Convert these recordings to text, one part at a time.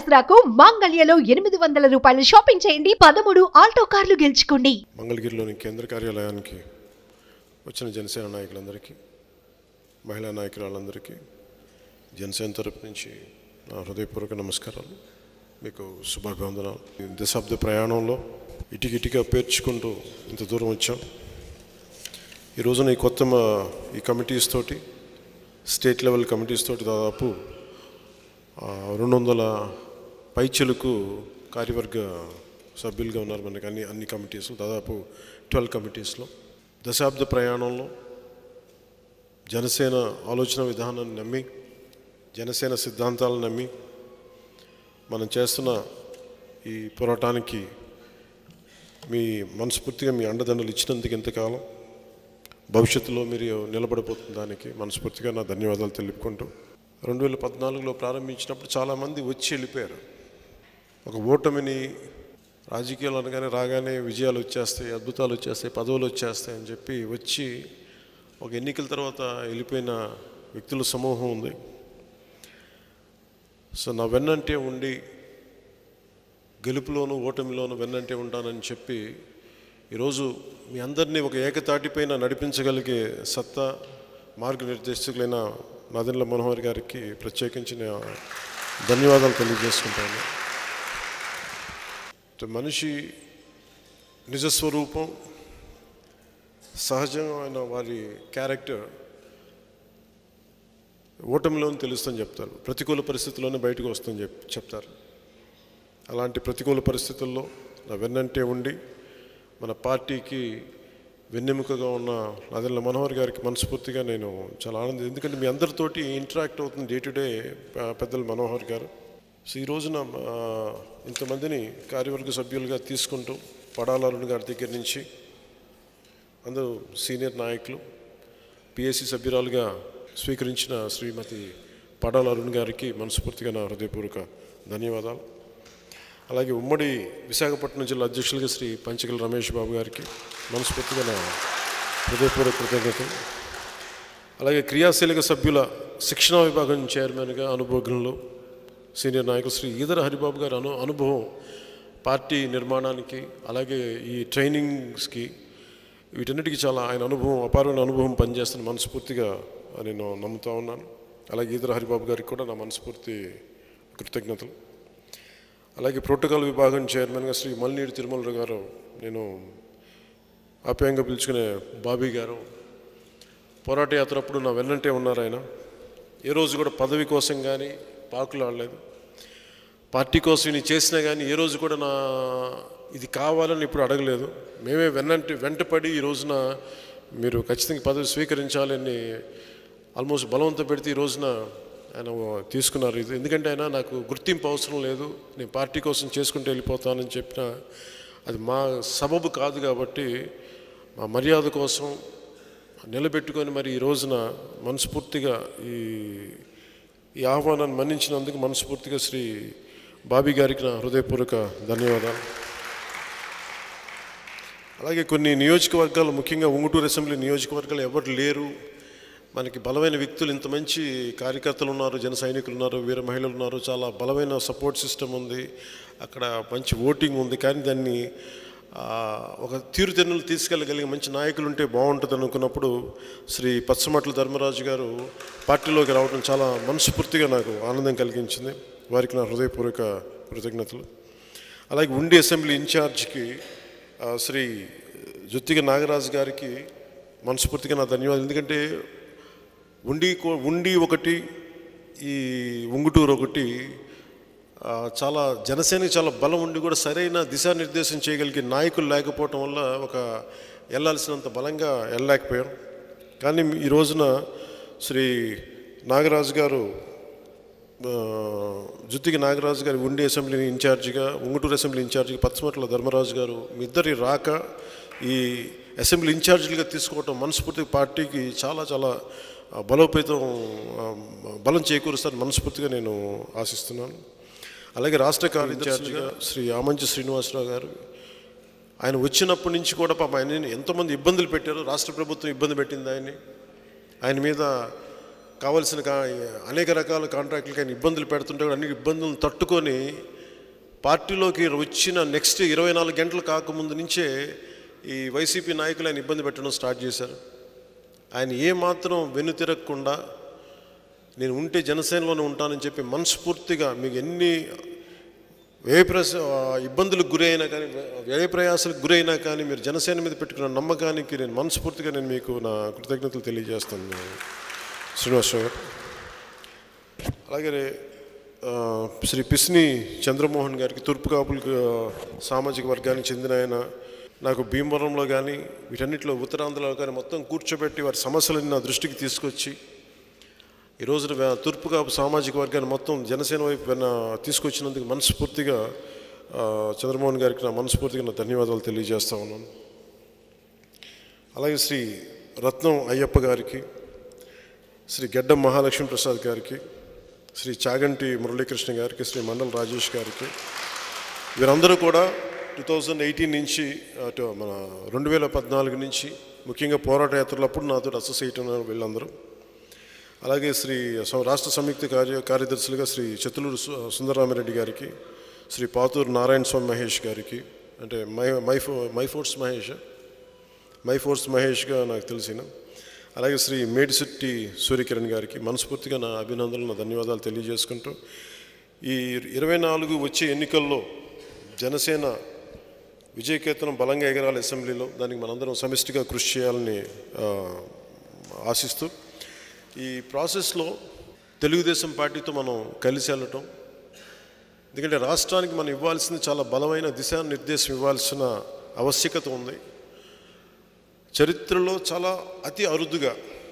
దసరాకు మాంగళ్యలో ఎనిమిది వందల రూపాయల షాపింగ్ చేయండి పదమూడు ఆల్టో కార్లు గెలుచుకోండి మంగళగిరిలోని కేంద్ర కార్యాలయానికి వచ్చిన జనసేన నాయకులందరికీ మహిళా నాయకురాలందరికీ జనసేన తరపు నుంచి నా హృదయపూర్వక నమస్కారాలు మీకు శుభాభివందనాలు ఈ దశాబ్ద ప్రయాణంలో ఇటికిటిగా పేర్చుకుంటూ ఇంత దూరం వచ్చాం ఈ రోజున ఈ కొత్త మా ఈ కమిటీస్ తోటి స్టేట్ లెవెల్ కమిటీస్ తోటి దాదాపు ఆ, రెండు వందల పైచలకు కార్యవర్గ సభ్యులుగా ఉన్నారు మనకి అన్ని అన్ని కమిటీస్ దాదాపు ట్వెల్వ్ కమిటీస్లో దశాబ్ద ప్రయాణంలో జనసేన ఆలోచన విధానాన్ని నమ్మి జనసేన సిద్ధాంతాలను నమ్మి మనం చేస్తున్న ఈ పోరాటానికి మీ మనస్ఫూర్తిగా మీ అండదండలు ఇచ్చినందుకు ఇంతకాలం భవిష్యత్తులో మీరు నిలబడిపోతున్న దానికి మనస్ఫూర్తిగా నా ధన్యవాదాలు తెలుపుకుంటూ రెండు వేల పద్నాలుగులో ప్రారంభించినప్పుడు చాలామంది వచ్చి వెళ్ళిపోయారు ఒక ఓటమిని రాజకీయాలు అనగానే రాగానే విజయాలు వచ్చేస్తాయి అద్భుతాలు వచ్చేస్తాయి పదవులు వచ్చేస్తాయి అని చెప్పి వచ్చి ఒక ఎన్నికల తర్వాత వెళ్ళిపోయిన వ్యక్తుల సమూహం ఉంది సో నా వెన్నంటే ఉండి గెలుపులోను ఓటమిలోను వెన్నంటే ఉంటానని చెప్పి ఈరోజు మీ అందరినీ ఒక ఏకతాటిపైన నడిపించగలిగే సత్తా మార్గనిర్దేశకులైన నాదెండ్ల మనోహర్ గారికి ప్రత్యేకించి నేను ధన్యవాదాలు తెలియజేసుకుంటాను సో మనిషి నిజస్వరూపం సహజమైన వారి క్యారెక్టర్ ఓటమిలోనే తెలుస్తుందని చెప్తారు ప్రతికూల పరిస్థితుల్లోనే బయటకు వస్తుందని చెప్ చెప్తారు అలాంటి ప్రతికూల పరిస్థితుల్లో నా వెన్నంటే ఉండి మన పార్టీకి వెన్నెముకగా ఉన్న నాదెల్ల మనోహర్ గారికి మనస్ఫూర్తిగా నేను చాలా ఆనందం ఎందుకంటే మీ అందరితోటి ఇంటరాక్ట్ అవుతుంది డే టు డే పెద్దలు మనోహర్ గారు సో ఈ రోజున ఆ, ఇంతమందిని కార్యవర్గ సభ్యులుగా తీసుకుంటూ పడాల అరుణ్ గారి దగ్గర నుంచి అందరూ సీనియర్ నాయకులు పిఎస్సి సభ్యురాలుగా స్వీకరించిన శ్రీమతి పడాల అరుణ్ గారికి మనస్ఫూర్తిగా నా హృదయపూర్వక ధన్యవాదాలు అలాగే ఉమ్మడి విశాఖపట్నం జిల్లా అధ్యక్షులుగా శ్రీ పంచకల రమేష్ బాబు గారికి మనస్ఫూర్తిగా నా హృదయపూర్వక కృతజ్ఞతలు అలాగే క్రియాశీలక సభ్యుల శిక్షణా విభాగం చైర్మన్గా అనుభవజ్ఞులు సీనియర్ నాయకులు శ్రీ ఈదర హరిబాబు గారి అను అనుభవం పార్టీ నిర్మాణానికి అలాగే ఈ ట్రైనింగ్స్కి వీటన్నిటికీ చాలా ఆయన అనుభవం అపారమైన అనుభవం పనిచేస్తున్న మనస్ఫూర్తిగా నేను నమ్ముతా ఉన్నాను అలాగే ఈదర హరిబాబు గారికి కూడా నా మనస్ఫూర్తి కృతజ్ఞతలు అలాగే ప్రోటోకాల్ విభాగం చైర్మన్గా శ్రీ మల్నీడి తిరుమల గారు నేను ఆప్యాయంగా పిలుచుకునే బాబీ గారు పోరాట యాత్ర అప్పుడు నా వెన్నంటే ఉన్నారు ఆయన ఏ రోజు కూడా పదవి కోసం కానీ పాకులు ఆడలేదు పార్టీ కోసం ఇది చేసినా కానీ ఏ రోజు కూడా నా ఇది కావాలని ఇప్పుడు అడగలేదు మేమే వెన్నంటి వెంటపడి ఈ రోజున మీరు ఖచ్చితంగా పదవి స్వీకరించాలని ఆల్మోస్ట్ బలవంత పెడితే ఈ రోజున ఆయన తీసుకున్నారు ఇది ఎందుకంటే ఆయన నాకు గుర్తింపు అవసరం లేదు నేను పార్టీ కోసం చేసుకుంటూ వెళ్ళిపోతానని చెప్పిన అది మా సబబు కాదు కాబట్టి మా మర్యాద కోసం నిలబెట్టుకొని మరి ఈ రోజున మనస్ఫూర్తిగా ఈ ఈ ఆహ్వానాన్ని మన్నించినందుకు మనస్ఫూర్తిగా శ్రీ బాబీ గారికి నా హృదయపూర్వక ధన్యవాదాలు అలాగే కొన్ని నియోజకవర్గాలు ముఖ్యంగా ఉంగుటూరు అసెంబ్లీ నియోజకవర్గాలు ఎవరు లేరు మనకి బలమైన వ్యక్తులు ఇంత మంచి కార్యకర్తలు ఉన్నారు జన సైనికులు ఉన్నారు వీర మహిళలు ఉన్నారు చాలా బలమైన సపోర్ట్ సిస్టమ్ ఉంది అక్కడ మంచి ఓటింగ్ ఉంది కానీ దాన్ని ఆ, ఒక తీరుతెన్నులు తీసుకెళ్ళగలిగే మంచి నాయకులు ఉంటే బాగుంటుంది అనుకున్నప్పుడు శ్రీ పచ్చమట్ల ధర్మరాజు గారు పార్టీలోకి రావడం చాలా మనస్ఫూర్తిగా నాకు ఆనందం కలిగించింది వారికి నా హృదయపూర్వక కృతజ్ఞతలు అలాగే ఉండి అసెంబ్లీ ఇన్ఛార్జ్కి ఆ, శ్రీ జుత్తిగ నాగరాజు గారికి మనస్ఫూర్తిగా నా ధన్యవాదాలు ఎందుకంటే ఉండి కో- ఉండి ఒకటి ఈ ఉంగుటూరు ఒకటి ఆ, చాలా జనసేనకి చాలా బలం ఉండి కూడా సరైన దిశానిర్దేశం చేయగలిగే నాయకులు లేకపోవటం వల్ల ఒక వెళ్ళాల్సినంత బలంగా వెళ్ళలేకపోయాం కానీ ఈ రోజున శ్రీ నాగరాజు గారు ఆ, జుత్తికి నాగరాజు గారు ఉండి అసెంబ్లీ ఇన్ఛార్జిగా ఉంగుటూరు అసెంబ్లీ ఇన్ఛార్జిగా పచ్చమట్ల ధర్మరాజు గారు మీ ఇద్దరి రాక ఈ అసెంబ్లీ ఇన్ఛార్జీలుగా తీసుకోవటం మనస్ఫూర్తిగా పార్టీకి చాలా చాలా ఆ, బలోపేతం ఆ, బలం చేకూరుస్తారని మనస్ఫూర్తిగా నేను ఆశిస్తున్నాను అలాగే రాష్ట్ర కార్యదర్శిగా శ్రీ ఆమంచి శ్రీనివాసరావు గారు ఆయన వచ్చినప్పటి నుంచి కూడా పాప ఆయన ఎంతోమంది ఇబ్బందులు పెట్టారు రాష్ట్ర ప్రభుత్వం ఇబ్బంది పెట్టింది ఆయన్ని ఆయన మీద కావలసిన కా అనేక రకాల కాంట్రాక్టులకి ఆయన ఇబ్బందులు పెడుతుంటే కూడా అన్ని ఇబ్బందులను తట్టుకొని పార్టీలోకి వచ్చిన నెక్స్ట్ ఇరవై నాలుగు గంటలు కాకముందు నుంచే ఈ వైసీపీ నాయకులు ఆయన ఇబ్బంది పెట్టడం స్టార్ట్ చేశారు ఆయన ఏమాత్రం వెనుతిరగకుండా నేను ఉంటే జనసేనలోనే ఉంటానని చెప్పి మనస్ఫూర్తిగా మీకు ఎన్ని వ్యయ ప్రస ఇబ్బందులకు గురైనా కానీ వ్యయ ప్రయాసాలకు గురైనా కానీ మీరు జనసేన మీద పెట్టుకున్న నమ్మకానికి నేను మనస్ఫూర్తిగా నేను మీకు నా కృతజ్ఞతలు తెలియజేస్తాను శ్రీనివాసరావు గారు అలాగే ఆ, శ్రీ పిస్ని చంద్రమోహన్ గారికి తూర్పు కాపుల సామాజిక వర్గానికి చెందిన ఆయన నాకు భీమవరంలో కానీ వీటన్నిటిలో ఉత్తరాంధ్రలో కానీ మొత్తం కూర్చోబెట్టి వారి సమస్యలను నా దృష్టికి తీసుకొచ్చి ఈ రోజున వే- తూర్పు కాపు సామాజిక వర్గాన్ని మొత్తం జనసేన వైపు వెన్న తీసుకొచ్చినందుకు మనస్ఫూర్తిగా ఆ, చంద్రమోహన్ గారికి నా మనస్ఫూర్తిగా నా ధన్యవాదాలు తెలియజేస్తా ఉన్నాను అలాగే శ్రీ రత్నం అయ్యప్ప గారికి శ్రీ గడ్డం మహాలక్ష్మి ప్రసాద్ గారికి శ్రీ చాగంటి మురళీకృష్ణ గారికి శ్రీ మండల్ రాజేష్ గారికి వీరందరూ కూడా టూ థౌజండ్ ఎయిటీన్ నుంచి అటు మన రెండు వేల పద్నాలుగు నుంచి ముఖ్యంగా పోరాట యాత్రలప్పుడు నాతో అసోసియేట్ ఉన్నారు వీళ్ళందరూ అలాగే శ్రీ సం- రాష్ట్ర సంయుక్త కార్య కార్యదర్శులుగా శ్రీ చెతులూరు సు- సుందరరామిరెడ్డి గారికి శ్రీ పాతూరు నారాయణ స్వామి మహేష్ గారికి అంటే మై మైఫో మైఫోర్స్ మహేష్ మై ఫోర్స్ మహేష్గా నాకు తెలిసిన అలాగే శ్రీ మేడిశెట్టి సూర్యకిరణ్ గారికి మనస్ఫూర్తిగా నా అభినందనలు నా ధన్యవాదాలు తెలియజేసుకుంటూ ఈ ఇరవై నాలుగు వచ్చే ఎన్నికల్లో జనసేన విజయకేతనం బలంగా ఎగరాలి అసెంబ్లీలో దానికి మనందరం సమిష్టిగా కృషి చేయాలని ఆ, ఆశిస్తూ ఈ ప్రాసెస్లో తెలుగుదేశం పార్టీతో మనం కలిసి వెళ్ళటం ఎందుకంటే రాష్ట్రానికి మనం ఇవ్వాల్సింది చాలా బలమైన దిశానిర్దేశం ఇవ్వాల్సిన ఆవశ్యకత ఉంది చరిత్రలో చాలా అతి అరుదుగా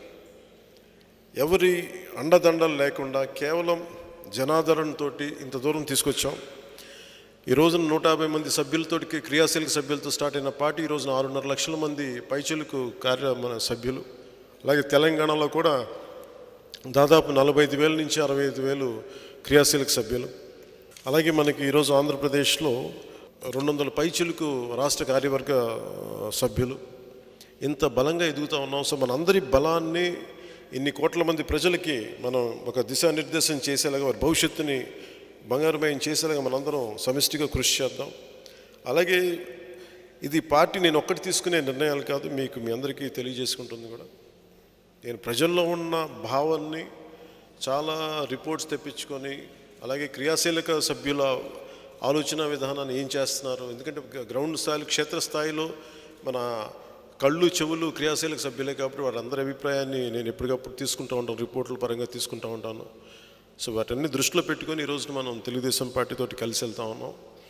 ఎవరి అండదండలు లేకుండా కేవలం జనాదరణతో ఇంత దూరం తీసుకొచ్చాం ఈ రోజున నూట యాభై మంది సభ్యులతో క్రియాశీలక సభ్యులతో స్టార్ట్ అయిన పార్టీ ఈ రోజున ఆరున్నర లక్షల మంది పైచలకు కార్య మన సభ్యులు అలాగే తెలంగాణలో కూడా దాదాపు నలభై ఐదు వేల నుంచి అరవై ఐదు వేలు క్రియాశీలక సభ్యులు అలాగే మనకి ఈరోజు ఆంధ్రప్రదేశ్లో రెండు వందల పైచిలకు రాష్ట్ర కార్యవర్గ ఆ, సభ్యులు ఇంత బలంగా ఎదుగుతూ ఉన్నాం సో మనందరి బలాన్ని ఇన్ని కోట్ల మంది ప్రజలకి మనం ఒక దిశానిర్దేశం చేసేలాగా వారి భవిష్యత్తుని బంగారుమయం చేసేలాగా మనందరం సమిష్టిగా కృషి చేద్దాం అలాగే ఇది పార్టీ నేను ఒక్కటి తీసుకునే నిర్ణయాలు కాదు మీకు మీ అందరికీ తెలియజేసుకుంటుంది కూడా నేను ప్రజల్లో ఉన్న భావాన్ని చాలా రిపోర్ట్స్ తెప్పించుకొని అలాగే క్రియాశీలక సభ్యుల ఆలోచన విధానాన్ని ఏం చేస్తున్నారు ఎందుకంటే గ- గ్రౌండ్ స్థాయిలో క్షేత్రస్థాయిలో మన కళ్ళు చెవులు క్రియాశీలక సభ్యులే కాబట్టి వారందరి అభిప్రాయాన్ని నేను ఎప్పటికప్పుడు తీసుకుంటూ ఉంటాను రిపోర్టుల పరంగా తీసుకుంటూ ఉంటాను సో వాటన్ని దృష్టిలో పెట్టుకొని ఈ రోజున మనం తెలుగుదేశం పార్టీతోటి కలిసి వెళ్తా ఉన్నాం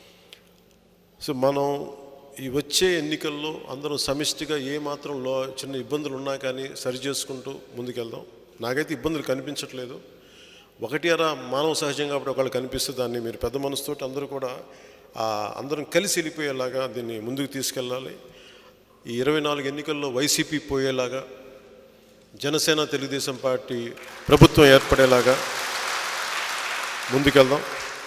సో మనం ఈ వచ్చే ఎన్నికల్లో అందరం సమిష్టిగా ఏ మాత్రం లో చిన్న ఇబ్బందులు ఉన్నా కానీ సరి చేసుకుంటూ ముందుకెళ్దాం నాకైతే ఇబ్బందులు కనిపించట్లేదు ఒకటి అరా మానవ సహజం కాబట్టి ఒకళ్ళు కనిపిస్తే దాన్ని మీరు పెద్ద మనసుతోటి అందరూ కూడా ఆ, అందరం కలిసి వెళ్ళిపోయేలాగా దీన్ని ముందుకు తీసుకెళ్ళాలి ఈ ఇరవై నాలుగు ఎన్నికల్లో వైసీపీ పోయేలాగా జనసేన తెలుగుదేశం పార్టీ ప్రభుత్వం ఏర్పడేలాగా ముందుకెళ్దాం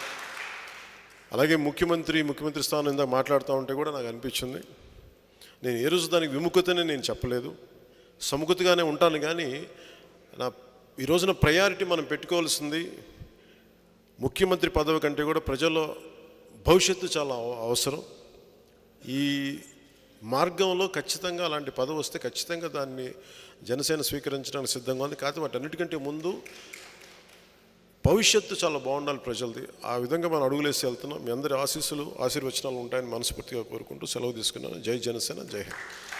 అలాగే ముఖ్యమంత్రి ముఖ్యమంత్రి స్థానం ఇందాక మాట్లాడుతూ ఉంటే కూడా నాకు అనిపించింది నేను ఏ రోజు దానికి విముఖతనే నేను చెప్పలేదు సముఖతగానే ఉంటాను కానీ నా ఈ రోజున ప్రయారిటీ మనం పెట్టుకోవాల్సింది ముఖ్యమంత్రి పదవి కంటే కూడా ప్రజల భవిష్యత్తు చాలా అవ- అవసరం ఈ మార్గంలో ఖచ్చితంగా అలాంటి పదవి వస్తే ఖచ్చితంగా దాన్ని జనసేన స్వీకరించడానికి సిద్ధంగా ఉంది కాకపోతే వాటన్నిటికంటే ముందు భవిష్యత్తు చాలా బాగుండాలి ప్రజలది ఆ విధంగా మనం అడుగులేసి వెళ్తున్నాం మీ అందరి ఆశీస్సులు ఆశీర్వచనాలు ఉంటాయని మనస్ఫూర్తిగా కోరుకుంటూ సెలవు తీసుకున్నాను జై జనసేన జై హింద్